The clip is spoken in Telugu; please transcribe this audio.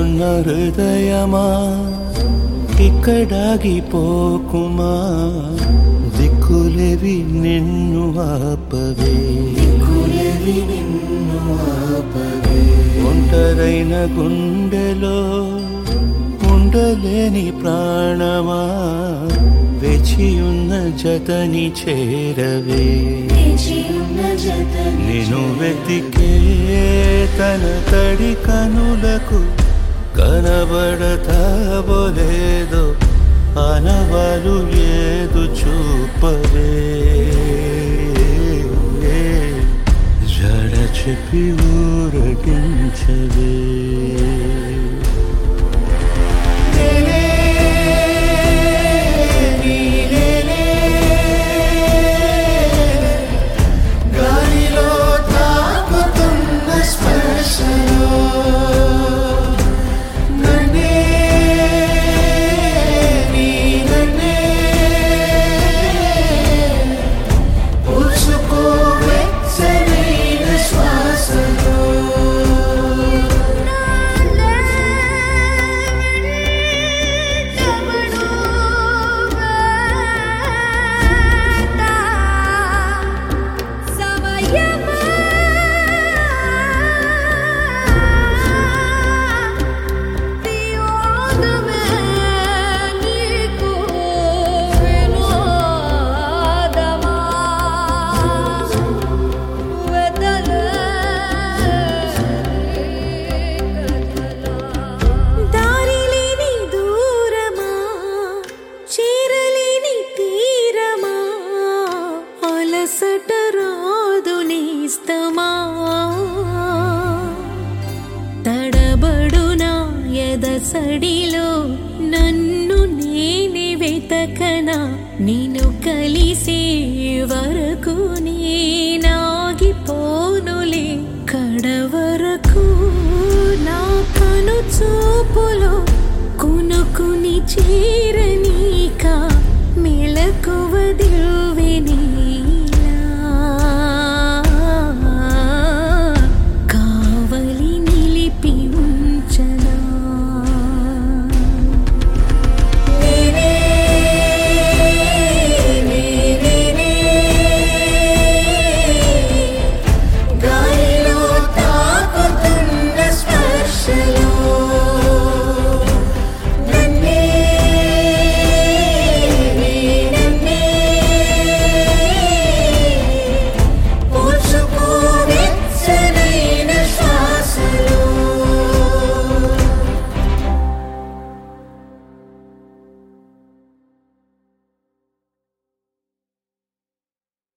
తడుముతున్న హృదయమా ఇక్కడాగిపోకుమా దిక్కులేవి నిన్ను ఆపవే దిక్కులేవి నిన్ను ఆపవే ఒంటరైన గుండెలో ఉండలేని ప్రాణమా వేచియున్న జతని చేరవే నేను వెతికే తన తడి కనులకు కనబడతాబోలేదో అనవాలు ఏదు చూపవే జడ చెప్పి ఊరగించవే గాలిలో తాకుతున్న స్పర్శలో నన్నే నీ నన్నే పూసుకో వెచ్చనైన శ్వాసలో దారిలేని దూరమా చేరలేని తీరమా అలసట రాదు నేస్తమా తడబడునా ఎదసడిలో నన్ను నేనే వెతకనా నేను కలిసే వరకు నేనాగిపోనులే కడవరకు నా కను చూపులో కొనుకుని చేరని